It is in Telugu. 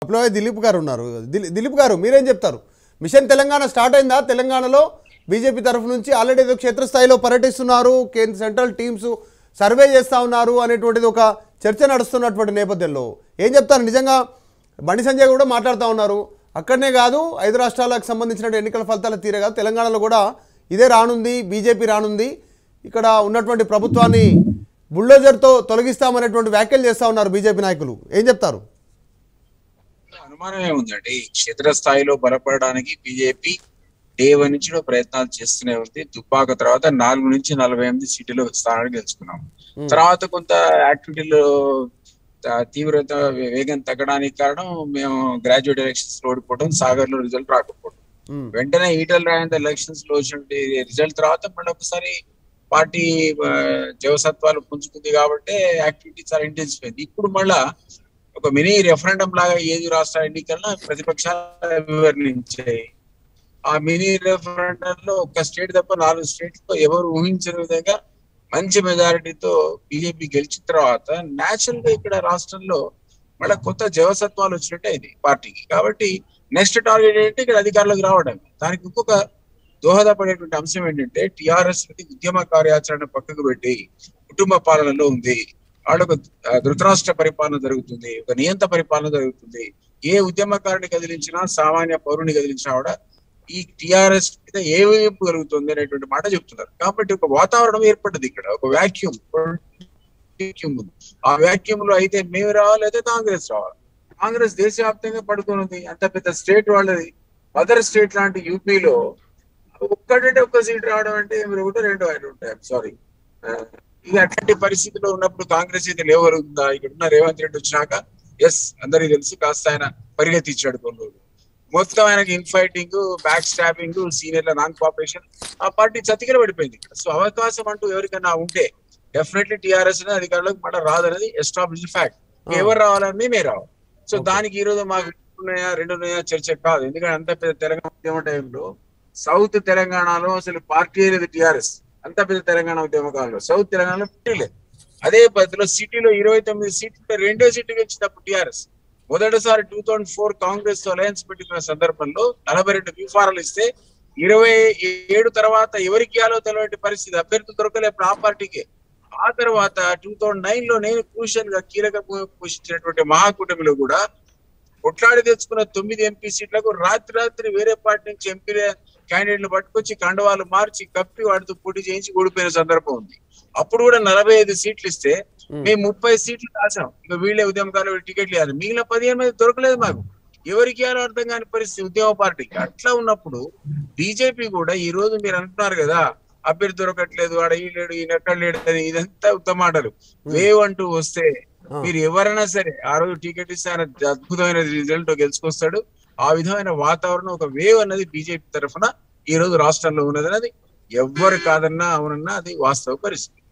విప్లవ దిలీప్ గారు ఉన్నారు దిలీ- దిలీప్ గారు మీరేం చెప్తారు మిషన్ తెలంగాణ స్టార్ట్ అయిందా తెలంగాణలో బీజేపీ తరఫు నుంచి ఆల్రెడీ ఏదో క్షేత్రస్థాయిలో పర్యటిస్తున్నారు కేంద్ర సెంట్రల్ టీమ్స్ సర్వే చేస్తూ ఉన్నారు అనేటువంటిది ఒక చర్చ నడుస్తున్నటువంటి నేపథ్యంలో ఏం చెప్తారు నిజంగా బండి సంజయ్ కూడా మాట్లాడుతూ ఉన్నారు అక్కడనే కాదు ఐదు రాష్ట్రాలకు సంబంధించిన ఎన్నికల ఫలితాల తీరే కాదు తెలంగాణలో కూడా ఇదే రానుంది బీజేపీ రానుంది ఇక్కడ ఉన్నటువంటి ప్రభుత్వాన్ని బుల్డోజర్తో తొలగిస్తామనేటువంటి వ్యాఖ్యలు చేస్తూ ఉన్నారు బీజేపీ నాయకులు ఏం చెప్తారు అనుమానమే ఉందండి క్షేత్రస్థాయిలో బలపడడానికి బీజేపీ డే వన్ నుంచి కూడా ప్రయత్నాలు చేస్తూనే ఉంది దుబ్బాక తర్వాత నాలుగు నుంచి నలభై ఎనిమిది సీట్లు స్థానాలు గెలుచుకున్నాం తర్వాత కొంత యాక్టివిటీలో త- తీవ్రత వే- వేగం తగ్గడానికి కారణం మేము గ్రాడ్యుయేట్ ఎలక్షన్స్ లో ఓడిపోవడం సాగర్ లో రిజల్ట్ రాకపోవడం ఉమ్, వెంటనే ఈటల్ రాయంత ఎలక్షన్స్ లో వచ్చిన రిజల్ట్ తర్వాత మళ్ళీ ఒకసారి పార్టీ ఆ, జవసత్వాలు పుంజుకుంది కాబట్టి యాక్టివిటీ చాలా ఇంటెన్సివ్ అయింది ఇప్పుడు మళ్ళా ఒక మినీ రెఫరెండం లాగా ఏది రాష్ట్ర ఎన్నికల్లో ప్రతిపక్షాలు వివరించాయి ఆ మినీ రెఫరెండం లో ఒక స్టేట్ తప్ప నాలుగు స్టేట్స్ లో ఎవరు ఊహించిన విధంగా మంచి మెజారిటీతో బీజేపీ గెలిచిన తర్వాత నేచురల్ గా ఇక్కడ రాష్ట్రంలో మళ్ళీ కొత్త జవసత్వాలు వచ్చినట్టే ఇది పార్టీకి కాబట్టి నెక్స్ట్ టార్గెట్ ఏంటంటే ఇక్కడ అధికారంలోకి రావడం దానికి ఇంకొక దోహదపడేటువంటి అంశం ఏంటంటే టిఆర్ఎస్ ఉద్యమ కార్యాచరణ పక్కకు పెట్టి కుటుంబ పాలనలో ఉంది వాళ్ళొక ఆ, ధృతరాష్ట్ర పరిపాలన జరుగుతుంది ఒక నియంత పరిపాలన జరుగుతుంది ఏ ఉద్యమకారుని కదిలించినా సామాన్య పౌరుని కదిలించినా కూడా ఈ టిఆర్ఎస్ మీద ఏ వైపు కలుగుతుంది అనేటువంటి మాట చెప్తున్నారు కాబట్టి ఒక వాతావరణం ఏర్పడ్డది ఇక్కడ ఒక వ్యాక్యూమ్ వ్యాక్యూమ్ ఉంది ఆ వ్యాక్యూమ్ లో అయితే మేము రావాలి అయితే కాంగ్రెస్ రావాలి కాంగ్రెస్ దేశవ్యాప్తంగా పడుకొని ఉంది అంత పెద్ద స్టేట్ వాళ్ళది అదర్ స్టేట్ లాంటి యూపీలో ఒక్కటంటే ఒక్క సీట్ రావడం అంటే మీరు ఒకటి రెండు ఆయన ఉంటాయి సారీ ఇది అట్లాంటి పరిస్థితిలో ఉన్నప్పుడు కాంగ్రెస్ అయితే లేవరుగుతుందా ఇక్కడ ఉన్న రేవంత్ రెడ్డి వచ్చినాక ఎస్ అందరికీ తెలుసు కాస్త ఆయన పరిగెత్తిచ్చాడు కొన్ని రోజులు మొత్తం ఆయనకి ఇన్ఫైటింగ్ బ్యాక్ స్టాబింగ్ సీనియర్ల నాన్ కోఆపరేషన్ ఆ పార్టీ చతికిల పడిపోయింది ఇక్కడ సో అవకాశం అంటూ ఎవరికైనా ఉంటే డెఫినెట్లీ టిఆర్ఎస్ అధికారులకు మళ్ళీ రాదనేది ఎస్టాబ్లిష్ ఫ్యాక్ట్ ఎవరు రావాలని మేమే రావాలి సో దానికి ఈ రోజు మాకు రెండు ఉన్నాయా రెండు ఉన్నాయా చర్చ కాదు ఎందుకంటే అంత పెద్ద తెలంగాణ ఉద్యమ టైంలో సౌత్ తెలంగాణలో అసలు పార్టీ లేదు టిఆర్ఎస్ అంత పెద్ద తెలంగాణ ఉద్యమ కాలంలో సౌత్ తెలంగాణలో పార్టీ లేదు అదే పద్ధతిలో సిటీలో ఇరవై తొమ్మిది సీట్లు రెండో సీట్లు గెలిచినప్పుడు టిఆర్ఎస్ మొదటిసారి టూ థౌసండ్ ఫోర్ కాంగ్రెస్ తో అలయన్స్ పెట్టుకున్న సందర్భంలో నలభై రెండు వ్యూఫారాలు ఇస్తే ఇరవై ఏడు తర్వాత ఎవరికి ఇవ్వాలో తెలియని పరిస్థితి అభ్యర్థి దొరకలేప్పుడు ఆ పార్టీకి ఆ తర్వాత టూ థౌసండ్ నైన్ లో నేను క్రూషియల్ గా కీలక భూమిక పోషించినటువంటి మహాకూటమిలో కూడా కొట్లాడి తెచ్చుకున్న తొమ్మిది ఎంపీ సీట్లకు రాత్రి రాత్రి వేరే పార్టీ నుంచి ఎంపీ క్యాండిడేట్లు పట్టుకొచ్చి కండవాలు మార్చి కప్పి వాటితో పోటీ చేయించి ఓడిపోయిన సందర్భం ఉంది అప్పుడు కూడా నలభై ఐదు సీట్లు ఇస్తే మేము ముప్పై సీట్లు రాసాం ఇక వీళ్ళే ఉద్యమకాలు టికెట్లు ఇవ్వాలి మిగిలిన పదిహేను మంది దొరకలేదు మాకు ఎవరికి ఇవ్వాలో అర్థం కాని పరిస్థితి ఉద్యమ పార్టీకి అట్లా ఉన్నప్పుడు బీజేపీ కూడా ఈ రోజు మీరు అంటున్నారు కదా అభ్యర్థి దొరకట్లేదు ఆడ ఈ లేడు ఈయన ఎక్కడ లేడు అని ఇదంతా ఉత్తమ మాటలు వేవ్ అంటూ వస్తే ఆ. మీరు ఎవరైనా సరే ఆ రోజు టికెట్ ఇస్తే ఆయన అద్భుతమైన రిజల్ట్ గెలుచుకొస్తాడు ఆ విధమైన వాతావరణం ఒక వేవ్ అన్నది బీజేపీ తరఫున ఈ రోజు రాష్ట్రంలో ఉన్నది అనేది ఎవ్వరు కాదన్నా అవునన్నా అది వాస్తవ పరిస్థితి